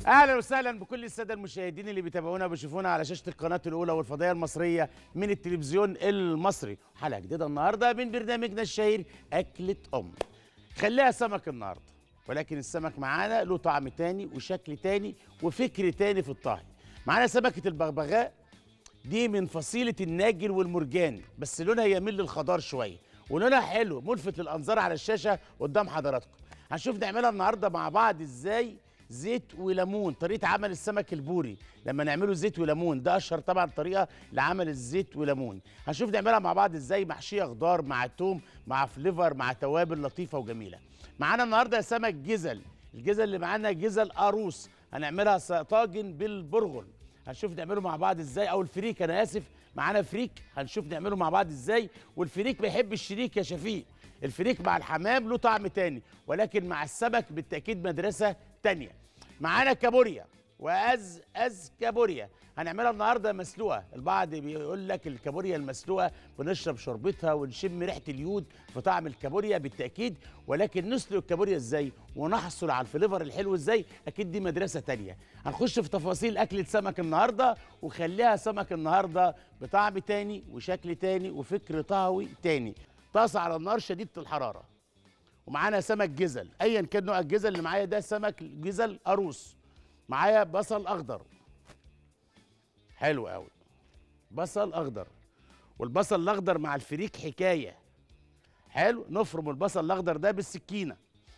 اهلا وسهلا بكل الساده المشاهدين اللي بيتابعونا وبيشوفونا على شاشه القناه الاولى والفضائيه المصريه من التلفزيون المصري حلقه جديده النهارده من برنامجنا الشهير اكله ام خليها سمك النهارده ولكن السمك معانا له طعم تاني وشكل تاني وفكر تاني في الطهي معانا سمكه البغبغاء دي من فصيله الناجل والمرجان بس لونها يميل للخضار شويه ولونها حلو ملفت للانظار على الشاشه قدام حضراتكم هنشوف نعملها النهارده مع بعض ازاي زيت وليمون طريقه عمل السمك البوري لما نعمله زيت وليمون ده اشهر طبعا طريقه لعمل الزيت وليمون هنشوف نعملها مع بعض ازاي محشيه خضار مع توم مع فليفر مع توابل لطيفه وجميله معانا النهارده سمك جزل الجزل اللي معانا جزل قاروص هنعملها س- طاجن بالبرغل هنشوف نعمله مع بعض ازاي او الفريك انا اسف معانا فريك هنشوف نعمله مع بعض ازاي والفريك بيحب الشريك يا شفيق الفريك مع الحمام له طعم تاني ولكن مع السمك بالتاكيد مدرسه تانيه معانا كابوريا واز از كابوريا هنعملها النهارده مسلوقه البعض بيقول لك الكابوريا المسلوقه بنشرب شوربتها ونشم ريحه اليود في طعم الكابوريا بالتاكيد ولكن نسلق الكابوريا ازاي ونحصل على الفليفر الحلو ازاي اكيد دي مدرسه تانية هنخش في تفاصيل اكله سمك النهارده وخليها سمك النهارده بطعم تاني وشكل تاني وفكر طهوي تاني طاسه على النار شديده الحراره ومعانا سمك جزل ايا كان نوع الجزل اللي معايا ده سمك جزل قاروص معايا بصل اخضر حلو قوي بصل اخضر والبصل الاخضر مع الفريك حكايه حلو نفرم البصل الاخضر ده بالسكينه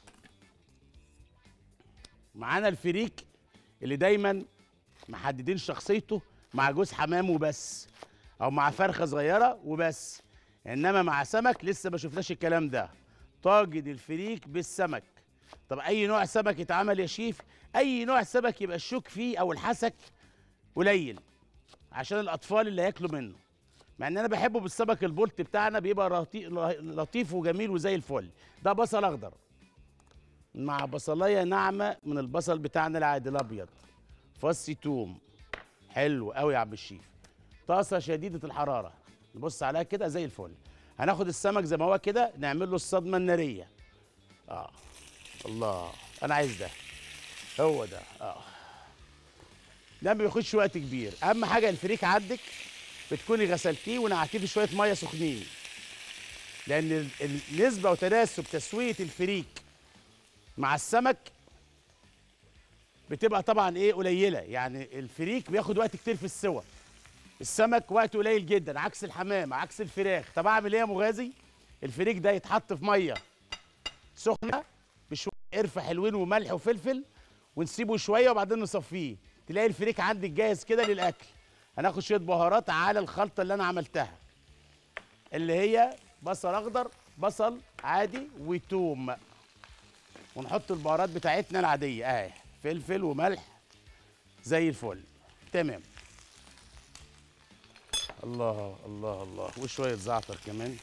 معانا الفريك اللي دايما محددين شخصيته مع جوز حمام وبس او مع فرخه صغيره وبس انما مع سمك لسه ما شفناش الكلام ده طاجن الفريك بالسمك طب اي نوع سمك يتعمل يا شيف اي نوع سمك يبقى الشوك فيه او الحسك قليل عشان الاطفال اللي هياكلوا منه مع ان انا بحبه بالسمك البولت بتاعنا بيبقى رطي- لطيف وجميل وزي الفل ده بصل اخضر مع بصلايه ناعمه من البصل بتاعنا العادي الابيض فص توم حلو قوي يا عم الشيف طاسه شديده الحراره نبص عليها كده زي الفل هناخد السمك زي ما هو كده نعمل له الصدمه الناريه اه الله انا عايز ده هو ده اه ده ما بياخدش وقت كبير اهم حاجه الفريك عندك بتكوني غسلتيه ونقعتيه في شويه ميه سخنين لان ال- النسبه وتناسب تسويه الفريك مع السمك بتبقى طبعا ايه قليله يعني الفريك بياخد وقت كتير في السوى السمك وقته قليل جدا عكس الحمام عكس الفراخ طب اعمل ايه يا مغازي الفريك ده يتحط في ميه سخنه بشويه قرفه حلوين وملح وفلفل ونسيبه شويه وبعدين نصفيه تلاقي الفريك عندك جاهز كده للاكل هناخد شويه بهارات على الخلطه اللي انا عملتها اللي هي بصل اخضر بصل عادي وتوم ونحط البهارات بتاعتنا العاديه اهي فلفل وملح زي الفل تمام الله الله الله وشويه زعتر كمان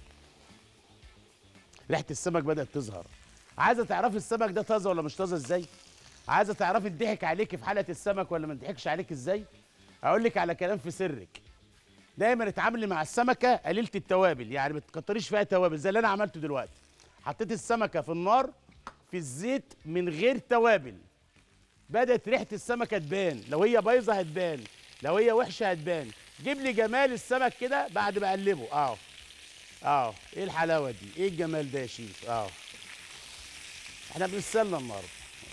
ريحه السمك بدات تظهر عايزه تعرفي السمك ده طازه ولا مش طازه ازاي عايزه تعرفي اتضحك عليكي في حلقه السمك ولا ما اتضحكش عليك ازاي اقول لك على كلام في سرك دايما اتعاملي مع السمكه قليله التوابل يعني ما تكتريش فيها توابل زي اللي انا عملته دلوقتي حطيت السمكه في النار في الزيت من غير توابل بدات ريحه السمكه تبان لو هي بايظه هتبان لو هي وحشه هتبان جيب لي جمال السمك كده بعد ما اقلبه اه اه ايه الحلاوه دي ايه الجمال ده يا شيف اه احنا بنستنى النهارده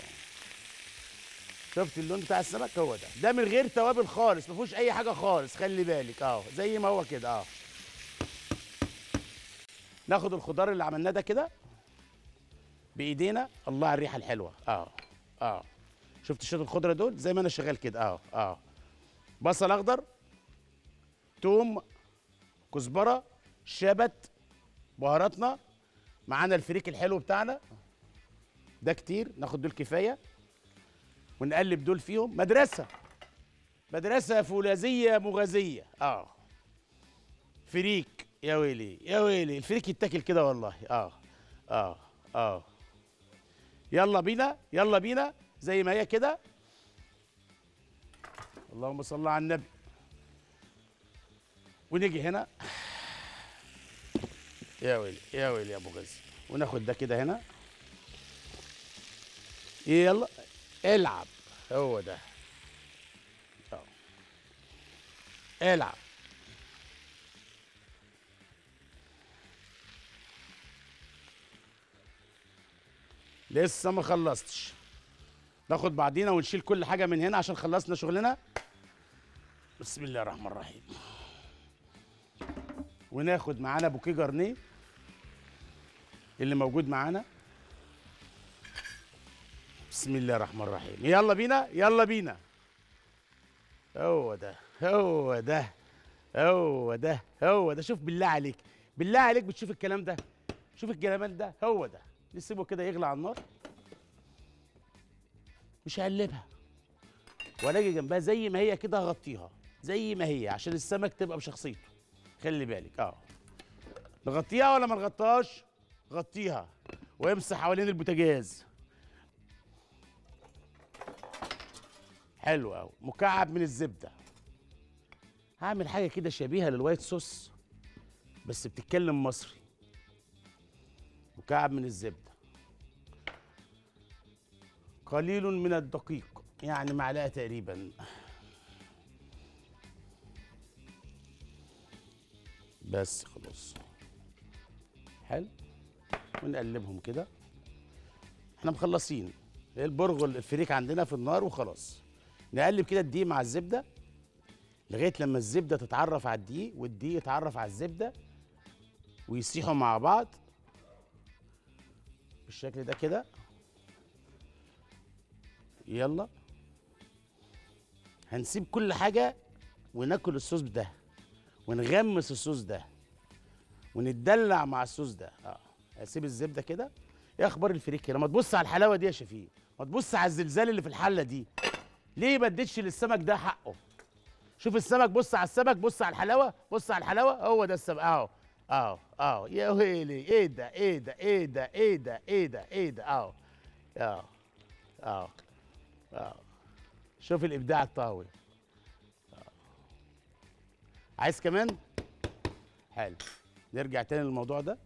شفت اللون بتاع السمك هو ده ده من غير توابل خالص ما فيهوش اي حاجه خالص خلي بالك اه زي ما هو كده اه ناخد الخضار اللي عملناه ده كده بايدينا الله على الريحه الحلوه اه اه شفت شويه الخضره دول زي ما انا شغال كده اه اه بصل اخضر توم كزبره شبت بهاراتنا معانا الفريك الحلو بتاعنا ده كتير ناخد دول كفايه ونقلب دول فيهم مدرسه مدرسه فولاذيه مغازيه اه فريك يا ويلي يا ويلي الفريك يتاكل كده والله اه اه اه يلا بينا يلا بينا زي ما هي كده اللهم صل على النبي ونيجي هنا يا ويلي يا ويلي يا ابو غزي وناخد ده كده هنا يلا العب هو ده أهو. العب لسه ما خلصتش ناخد بعضينا ونشيل كل حاجه من هنا عشان خلصنا شغلنا بسم الله الرحمن الرحيم وناخد معانا بوكيه جرنيه اللي موجود معانا بسم الله الرحمن الرحيم يلا بينا يلا بينا هو ده هو ده هو ده هو ده شوف بالله عليك بالله عليك بتشوف الكلام ده شوف الجمال ده هو ده نسيبه كده يغلى على النار مش هقلبها ولا اجي جنبها زي ما هي كده هغطيها زي ما هي عشان السمك تبقى بشخصيته خلي بالك اه نغطيها ولا ما نغطاش غطيها وامسح حوالين البوتاجاز حلو قوي مكعب من الزبده هعمل حاجه كده شبيهه للوايت صوص بس بتتكلم مصري مكعب من الزبده قليل من الدقيق يعني معلقه تقريبا بس خلاص حلو ونقلبهم كده احنا مخلصين البرغل الفريك عندنا في النار وخلاص نقلب كده الدقيق مع الزبده لغايه لما الزبده تتعرف على الدقيق والدقيق يتعرف على الزبده ويسيحوا مع بعض بالشكل ده كده يلا هنسيب كل حاجه وناكل الصوص ده ونغمس الصوص ده ونتدلع مع الصوص ده اه اسيب الزبده كده ايه اخبار الفريك كده ما تبص على الحلاوه دي يا شفيق ما تبص على الزلزال اللي في الحله دي ليه ما اديتش للسمك ده حقه شوف السمك بص على السمك بص على الحلاوه بص على الحلاوه هو ده السمك اهو اهو اهو يا ويلي ايه ده ايه ده ايه ده ايه ده ايه ده ايه ده اهو اهو اهو اهو شوف الابداع الطاوي أهو. عايز كمان حلو نرجع تاني للموضوع ده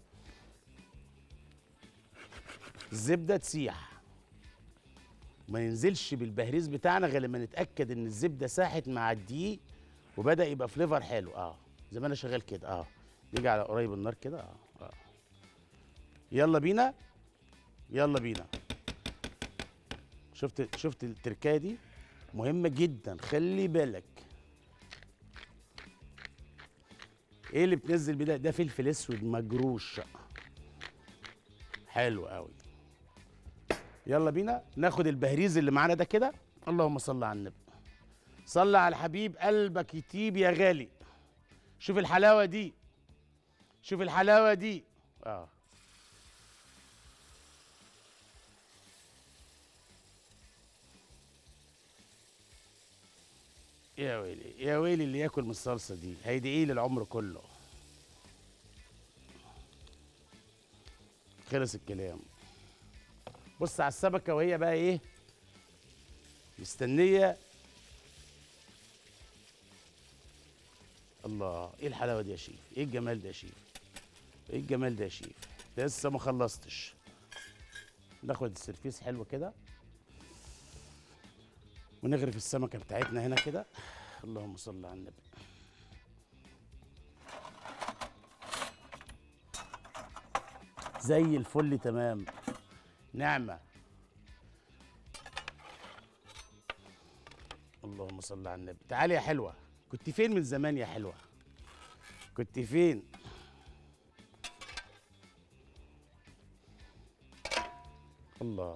الزبده تسيح ما ننزلش بالبهريز بتاعنا غير لما نتاكد ان الزبده ساحت مع الدقيق وبدا يبقى فليفر حلو اه زي ما انا شغال كده اه نيجي على قريب النار كده اه اه يلا بينا يلا بينا شفت شفت التركايه دي مهمه جدا خلي بالك ايه اللي بتنزل بيه ده ده فلفل اسود مجروش حلو قوي يلا بينا ناخد البهريز اللي معانا ده كده اللهم صل على النبي صل على الحبيب قلبك يطيب يا غالي شوف الحلاوه دي شوف الحلاوه دي اه يا ويلي يا ويلي اللي ياكل من الصلصه دي هيدعي لي العمر كله خلص الكلام بص على السمكه وهي بقى ايه مستنيه الله ايه الحلاوه دي يا شيف ايه الجمال ده يا شيف ايه الجمال ده يا شيف لسه ما خلصتش ناخد السرفيس حلو كده ونغرف السمكه بتاعتنا هنا كده اللهم صل على النبي زي الفل تمام نعمة اللهم صل على النبي تعالي يا حلوة كنت فين من زمان يا حلوة كنت فين الله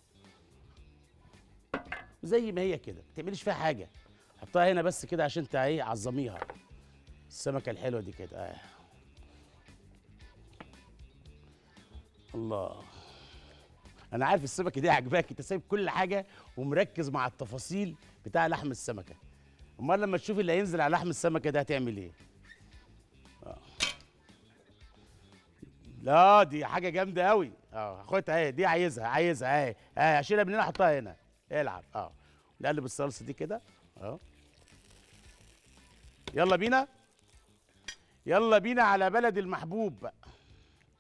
زي ما هي كده ما تعمليش فيها حاجة حطها هنا بس كده عشان انت ايه عظميها السمكة الحلوة دي كده آه. الله انا عارف السمكه دي عجباك انت سايب كل حاجه ومركز مع التفاصيل بتاع لحم السمكه امال لما تشوف اللي هينزل على لحم السمكه ده هتعمل ايه آه. لا دي حاجه جامده قوي اه خدها اهي دي عايزها عايزها اهي اهي اشيلها من هنا احطها هنا العب اه نقلب الصلصه دي كده اه يلا بينا يلا بينا على بلد المحبوب بقى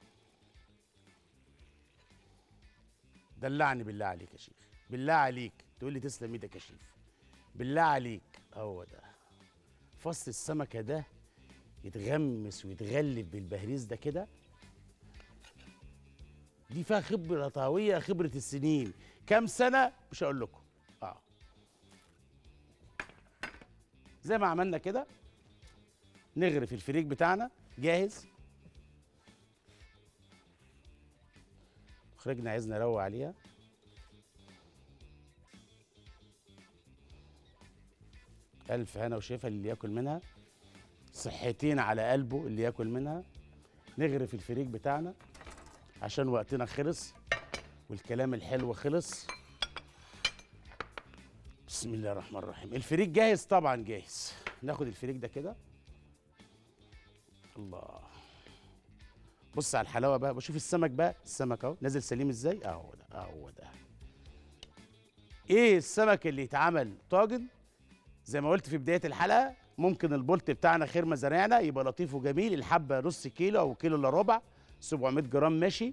دلعني بالله عليك يا شيخ بالله عليك تقول لي تسلم ايدك يا شيف بالله عليك هو ده فص السمكه ده يتغمس ويتغلف بالبهريز ده كده دي فيها خبره طاويه خبره السنين كام سنه مش هقول لكم اه زي ما عملنا كده نغرف الفريك بتاعنا جاهز مخرجنا عايزنا نروق عليها ألف هنا وشفا اللي ياكل منها صحتين على قلبه اللي ياكل منها نغرف الفريك بتاعنا عشان وقتنا خلص والكلام الحلو خلص بسم الله الرحمن الرحيم الفريك جاهز طبعا جاهز ناخد الفريك ده كده الله بص على الحلاوه بقى بشوف السمك بقى السمك اهو نازل سليم ازاي اهو ده اهو ده ايه السمك اللي يتعمل طاجن زي ما قلت في بدايه الحلقه ممكن البولت بتاعنا خير مزارعنا يبقى لطيف وجميل الحبه نص كيلو او كيلو الا ربع 700 جرام ماشي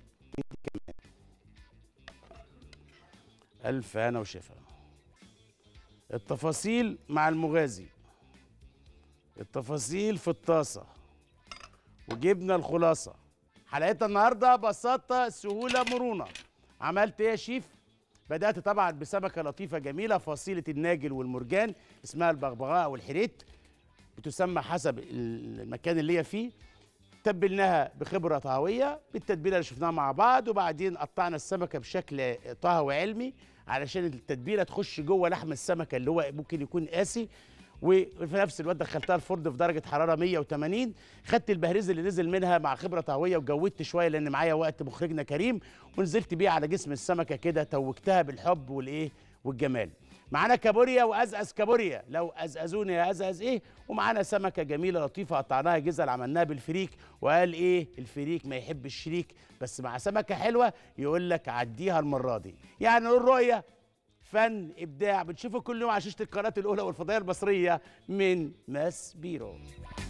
ألف هنا وشفا التفاصيل مع المغازي التفاصيل في الطاسة وجبنا الخلاصة حلقتنا النهاردة بساطة سهولة مرونة عملت ايه يا شيف؟ بدأت طبعا بسمكة لطيفة جميلة فصيلة الناجل والمرجان اسمها البغبغاء أو الحريت بتسمى حسب المكان اللي هي فيه تبلناها بخبره طهويه بالتتبيله اللي شفناها مع بعض وبعدين قطعنا السمكه بشكل طهوي علمي علشان التتبيله تخش جوه لحم السمكه اللي هو ممكن يكون قاسي وفي نفس الوقت دخلتها الفرن في درجه حراره 180 خدت البهريز اللي نزل منها مع خبره طهويه وجودت شويه لان معايا وقت مخرجنا كريم ونزلت بيه على جسم السمكه كده توجتها بالحب والايه والجمال معانا كابوريا وازأز كابوريا لو ازأزوني يا ازأز ايه ومعانا سمكه جميله لطيفه قطعناها جزل عملناها بالفريك وقال ايه الفريك ما يحب الشريك بس مع سمكه حلوه يقول لك عديها المره دي يعني نقول رؤيه فن ابداع بنشوفه كل يوم على شاشه القناه الاولى والفضائيه المصريه من ماس بيرو